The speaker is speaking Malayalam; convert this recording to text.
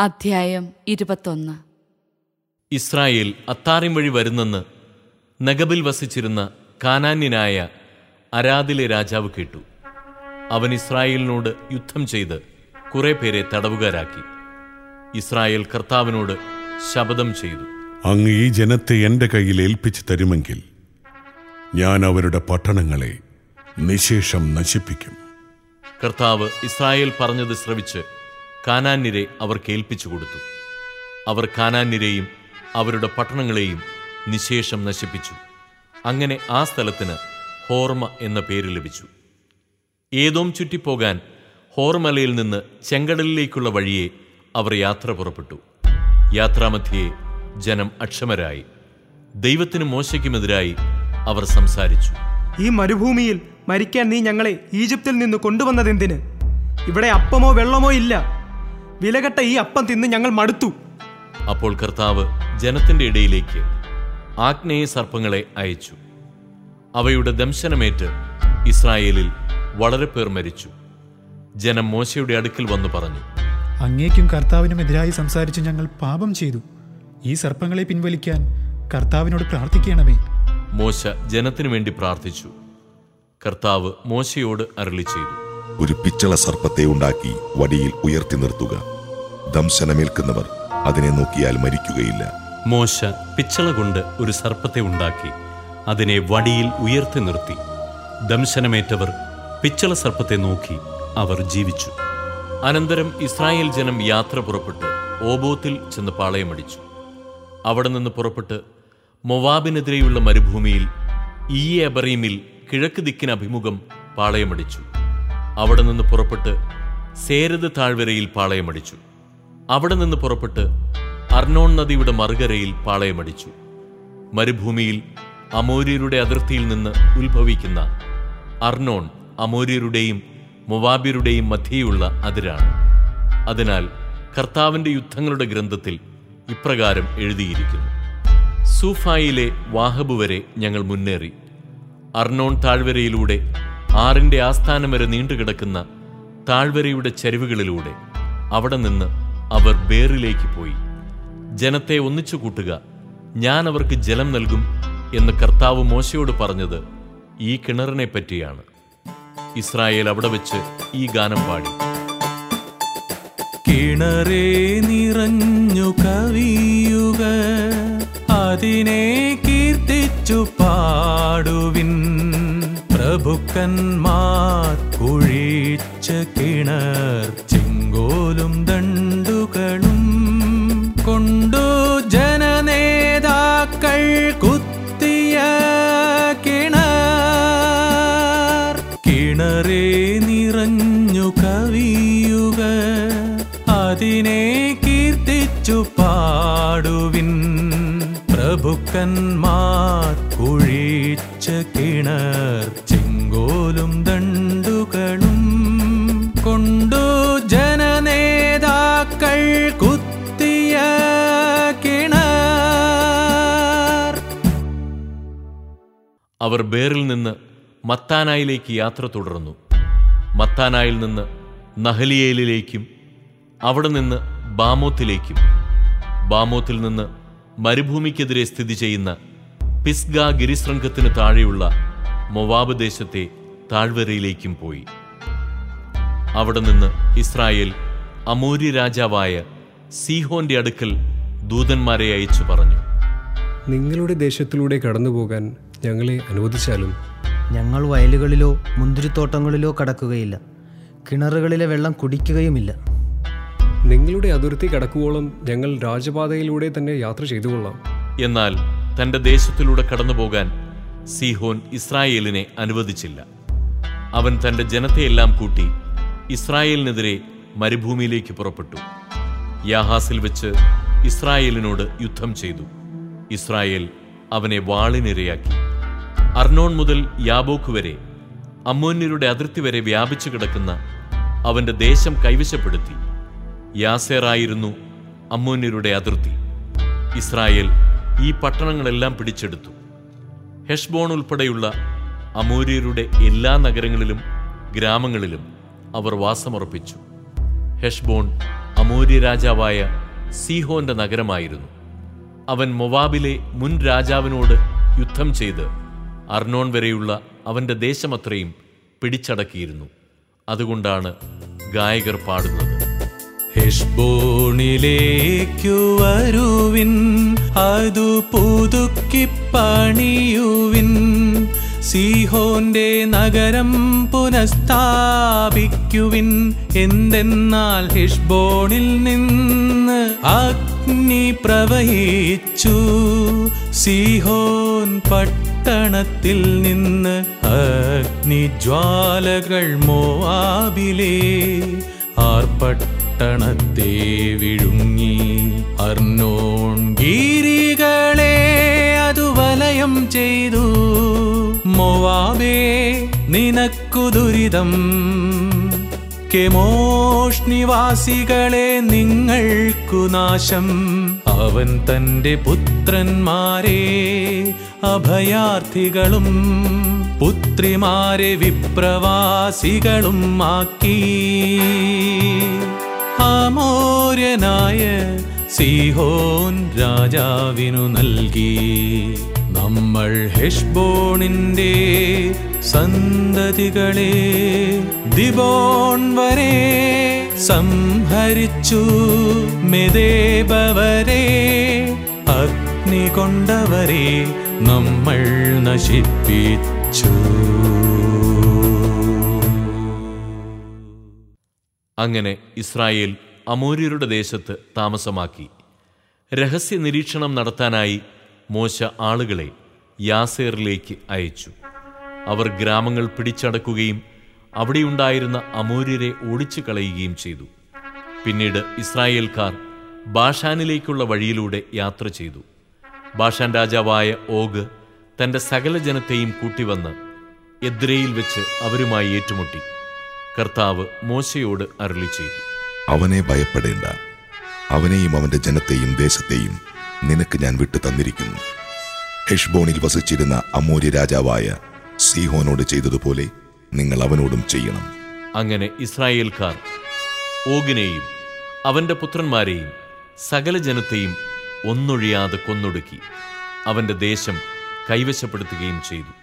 അധ്യായം ഇരുപത്തൊന്ന് ഇസ്രായേൽ അത്താറിം വഴി വരുന്നെന്ന് നഗബിൽ വസിച്ചിരുന്ന കാനാന്യനായ അരാദിലെ രാജാവ് കേട്ടു അവൻ ഇസ്രായേലിനോട് യുദ്ധം ചെയ്ത് കുറെ പേരെ തടവുകാരാക്കി ഇസ്രായേൽ കർത്താവിനോട് ശപഥം ചെയ്തു അങ്ങ് ഈ ജനത്തെ എന്റെ കയ്യിൽ ഏൽപ്പിച്ചു തരുമെങ്കിൽ ഞാൻ അവരുടെ പട്ടണങ്ങളെ നിശേഷം നശിപ്പിക്കും കർത്താവ് ഇസ്രായേൽ പറഞ്ഞത് ശ്രവിച്ച് കാനാന്യരെ അവർക്ക് ഏൽപ്പിച്ചു കൊടുത്തു അവർ കാനാന്യരെയും അവരുടെ പട്ടണങ്ങളെയും നിശേഷം നശിപ്പിച്ചു അങ്ങനെ ആ സ്ഥലത്തിന് ഹോർമ എന്ന പേര് ലഭിച്ചു ഏതോം ചുറ്റിപ്പോകാൻ ഹോർമലയിൽ നിന്ന് ചെങ്കടലിലേക്കുള്ള വഴിയെ അവർ യാത്ര പുറപ്പെട്ടു യാത്രാമധ്യേ ജനം അക്ഷമരായി ദൈവത്തിനും മോശയ്ക്കുമെതിരായി അവർ സംസാരിച്ചു ഈ മരുഭൂമിയിൽ മരിക്കാൻ നീ ഞങ്ങളെ ഈജിപ്തിൽ നിന്ന് കൊണ്ടുവന്നതെന്തിന് ഇവിടെ അപ്പമോ വെള്ളമോ ഇല്ല വിലകെട്ട ഈ അപ്പം തിന്ന് ഞങ്ങൾ മടുത്തു അപ്പോൾ കർത്താവ് ജനത്തിന്റെ ഇടയിലേക്ക് ആഗ്നേയ സർപ്പങ്ങളെ അയച്ചു അവയുടെ ദംശനമേറ്റ് ഇസ്രായേലിൽ വളരെ പേർ മരിച്ചു ജനം മോശയുടെ അടുക്കൽ വന്നു പറഞ്ഞു അങ്ങേക്കും കർത്താവിനും എതിരായി സംസാരിച്ച് ഞങ്ങൾ പാപം ചെയ്തു ഈ സർപ്പങ്ങളെ പിൻവലിക്കാൻ കർത്താവിനോട് പ്രാർത്ഥിക്കണമേ മോശ ജനത്തിനു വേണ്ടി പ്രാർത്ഥിച്ചു കർത്താവ് മോശയോട് അരളി ചെയ്തു ഒരു പിച്ചള സർപ്പത്തെ ഉണ്ടാക്കി വടിയിൽ ഉയർത്തി നിർത്തുക ദംശനമേൽക്കുന്നവർ അതിനെ നോക്കിയാൽ മരിക്കുകയില്ല മോശ പിച്ചള കൊണ്ട് ഒരു സർപ്പത്തെ ഉണ്ടാക്കി അതിനെ വടിയിൽ ഉയർത്തി നിർത്തി ദംശനമേറ്റവർ പിച്ചള സർപ്പത്തെ നോക്കി അവർ ജീവിച്ചു അനന്തരം ഇസ്രായേൽ ജനം യാത്ര പുറപ്പെട്ട് ഓബോത്തിൽ ചെന്ന് പാളയമടിച്ചു അവിടെ നിന്ന് പുറപ്പെട്ട് മൊവാബിനെതിരെയുള്ള മരുഭൂമിയിൽ ഈ എബറീമിൽ കിഴക്ക് ദിക്കിന് അഭിമുഖം പാളയമടിച്ചു അവിടെ നിന്ന് പുറപ്പെട്ട് സേരത് താഴ്വരയിൽ പാളയമടിച്ചു അവിടെ നിന്ന് പുറപ്പെട്ട് അർണോൺ നദിയുടെ മറുകരയിൽ പാളയമടിച്ചു മരുഭൂമിയിൽ അമോര്യരുടെ അതിർത്തിയിൽ നിന്ന് ഉത്ഭവിക്കുന്ന അർണോൺ അമോര്യരുടെയും മൊവാബിയരുടെയും മധ്യയുള്ള അതിരാണ് അതിനാൽ കർത്താവിന്റെ യുദ്ധങ്ങളുടെ ഗ്രന്ഥത്തിൽ ഇപ്രകാരം എഴുതിയിരിക്കുന്നു സൂഫായിലെ വാഹബ് വരെ ഞങ്ങൾ മുന്നേറി അർണോൺ താഴ്വരയിലൂടെ ആറിന്റെ ആസ്ഥാനം വരെ നീണ്ടുകിടക്കുന്ന താഴ്വരയുടെ ചരിവുകളിലൂടെ അവിടെ നിന്ന് അവർ ബേറിലേക്ക് പോയി ജനത്തെ ഒന്നിച്ചു കൂട്ടുക ഞാൻ അവർക്ക് ജലം നൽകും എന്ന് കർത്താവ് മോശയോട് പറഞ്ഞത് ഈ കിണറിനെ പറ്റിയാണ് ഇസ്രായേൽ അവിടെ വെച്ച് ഈ ഗാനം പാടി കിണറേ നിറഞ്ഞു കവിയുക അതിനെ കീർത്തിച്ചു പാടുവിൻ പ്രഭുക്കന്മാർ കുഴിച്ച കിണർ ചെങ്കോലും ദണ്ടുകളും കൊണ്ടു ജനനേതാക്കൾ കുത്തിയ കിണർ കിണറേ നിറഞ്ഞു കവിയുക അതിനെ കീർത്തിച്ചു പാടുവിൻ പ്രഭുക്കന്മാർ കുഴിച്ച കിണർ ചെങ്കോലും ദണ്ടുകളും കൊണ്ടു ജനനേതാക്കൾ കുത്തിയ കിണർ അവർ ബേറിൽ നിന്ന് മത്താനായിലേക്ക് യാത്ര തുടർന്നു മത്താനായിൽ നിന്ന് നഹലിയേലിലേക്കും അവിടെ നിന്ന് ബാമോത്തിലേക്കും ബാമോത്തിൽ നിന്ന് മരുഭൂമിക്കെതിരെ സ്ഥിതി ചെയ്യുന്ന പിസ്ഗ ഗിരിശൃംഗത്തിന് താഴെയുള്ള മൊവാബ് ദേശത്തെ താഴ്വരയിലേക്കും പോയി അവിടെ നിന്ന് ഇസ്രായേൽ അമൂര്യ രാജാവായ സീഹോന്റെ അടുക്കൽ ദൂതന്മാരെ അയച്ചു പറഞ്ഞു നിങ്ങളുടെ ദേശത്തിലൂടെ കടന്നുപോകാൻ ഞങ്ങളെ അനുവദിച്ചാലും ഞങ്ങൾ വയലുകളിലോ മുന്തിരിത്തോട്ടങ്ങളിലോ കടക്കുകയില്ല കിണറുകളിലെ വെള്ളം കുടിക്കുകയുമില്ല നിങ്ങളുടെ അതിർത്തി കടക്കുവോളം ഞങ്ങൾ രാജപാതയിലൂടെ തന്നെ യാത്ര ചെയ്തുകൊള്ളാം എന്നാൽ തന്റെ ദേശത്തിലൂടെ കടന്നുപോകാൻ സീഹോൻ ഇസ്രായേലിനെ അനുവദിച്ചില്ല അവൻ തന്റെ ജനത്തെയെല്ലാം കൂട്ടി ഇസ്രായേലിനെതിരെ മരുഭൂമിയിലേക്ക് പുറപ്പെട്ടു യാഹാസിൽ വെച്ച് ഇസ്രായേലിനോട് യുദ്ധം ചെയ്തു ഇസ്രായേൽ അവനെ വാളിനിരയാക്കി അർണോൺ മുതൽ യാബോക്ക് വരെ അമ്മോന്യരുടെ അതിർത്തി വരെ വ്യാപിച്ചു കിടക്കുന്ന അവന്റെ ദേശം കൈവശപ്പെടുത്തി യാസേറായിരുന്നു അമ്മോന്യരുടെ അതിർത്തി ഇസ്രായേൽ ഈ പട്ടണങ്ങളെല്ലാം പിടിച്ചെടുത്തു ഹെഷ്ബോൺ ഉൾപ്പെടെയുള്ള അമൂര്യരുടെ എല്ലാ നഗരങ്ങളിലും ഗ്രാമങ്ങളിലും അവർ വാസമുറപ്പിച്ചു ഹെഷ്ബോൺ അമോര്യ രാജാവായ സീഹോന്റെ നഗരമായിരുന്നു അവൻ മൊവാബിലെ മുൻ രാജാവിനോട് യുദ്ധം ചെയ്ത് അർണോൺ വരെയുള്ള അവന്റെ ദേശമത്രയും പിടിച്ചടക്കിയിരുന്നു അതുകൊണ്ടാണ് ഗായകർ പാടുന്നത് ഹെഷ്ബോണിലേക്കു വരുവിൻ അതു പുതുക്കി പണിയുവിൻ സീഹോന്റെ നഗരം പുനഃസ്ഥാപിക്കുവിൻ എന്തെന്നാൽ ഹെഷ്ബോണിൽ നിന്ന് അഗ്നി പ്രവഹിച്ചു സീഹോൻ പട്ടണത്തിൽ നിന്ന് അഗ്നിജ്വാലകൾ മോവാബിലേ ആർപ്പട്ടണത്തെ വിഴുങ്ങി അർണോൺ ഗീരികളെ അത് വലയം ചെയ്തു മൊവാബേ നിനക്കു ദുരിതം കെമോഷ് നിവാസികളെ നിങ്ങൾക്കു നാശം അവൻ തന്റെ പുത്രന്മാരെ അഭയാർത്ഥികളും പുത്രിമാരെ വിപ്രവാസികളും ആക്കി അമോര്യനായ സീഹോൻ രാജാവിനു നൽകി നമ്മൾ ഹെഷ്ബോണിന്റെ സന്തതികളെ ദിബോൺ വരെ സംഹരിച്ചു മെദേബവരെ അഗ്നി കൊണ്ടവരെ നമ്മൾ നശിപ്പിച്ചു അങ്ങനെ ഇസ്രായേൽ അമോര്യരുടെ ദേശത്ത് താമസമാക്കി രഹസ്യ നിരീക്ഷണം നടത്താനായി മോശ ആളുകളെ യാസേറിലേക്ക് അയച്ചു അവർ ഗ്രാമങ്ങൾ പിടിച്ചടക്കുകയും അവിടെയുണ്ടായിരുന്ന അമോര്യരെ ഓടിച്ചു കളയുകയും ചെയ്തു പിന്നീട് ഇസ്രായേൽക്കാർ ബാഷാനിലേക്കുള്ള വഴിയിലൂടെ യാത്ര ചെയ്തു ബാഷാൻ രാജാവായ ഓഗ് തന്റെ സകല ജനത്തെയും കൂട്ടിവന്ന് എദ്രയിൽ വെച്ച് അവരുമായി ഏറ്റുമുട്ടി കർത്താവ് മോശയോട് അരുളി ചെയ്തു അവനെ ഭയപ്പെടേണ്ട അവനെയും അവന്റെ ജനത്തെയും ദേശത്തെയും നിനക്ക് ഞാൻ വിട്ടു തന്നിരിക്കുന്നു ഹെഷ്ബോണിൽ വസിച്ചിരുന്ന അമൂര്യ രാജാവായ സീഹോനോട് ചെയ്തതുപോലെ നിങ്ങൾ അവനോടും ചെയ്യണം അങ്ങനെ ഇസ്രായേൽക്കാർ ഓഗിനെയും അവന്റെ പുത്രന്മാരെയും സകല ജനത്തെയും ഒന്നൊഴിയാതെ കൊന്നൊടുക്കി അവന്റെ ദേശം കൈവശപ്പെടുത്തുകയും ചെയ്തു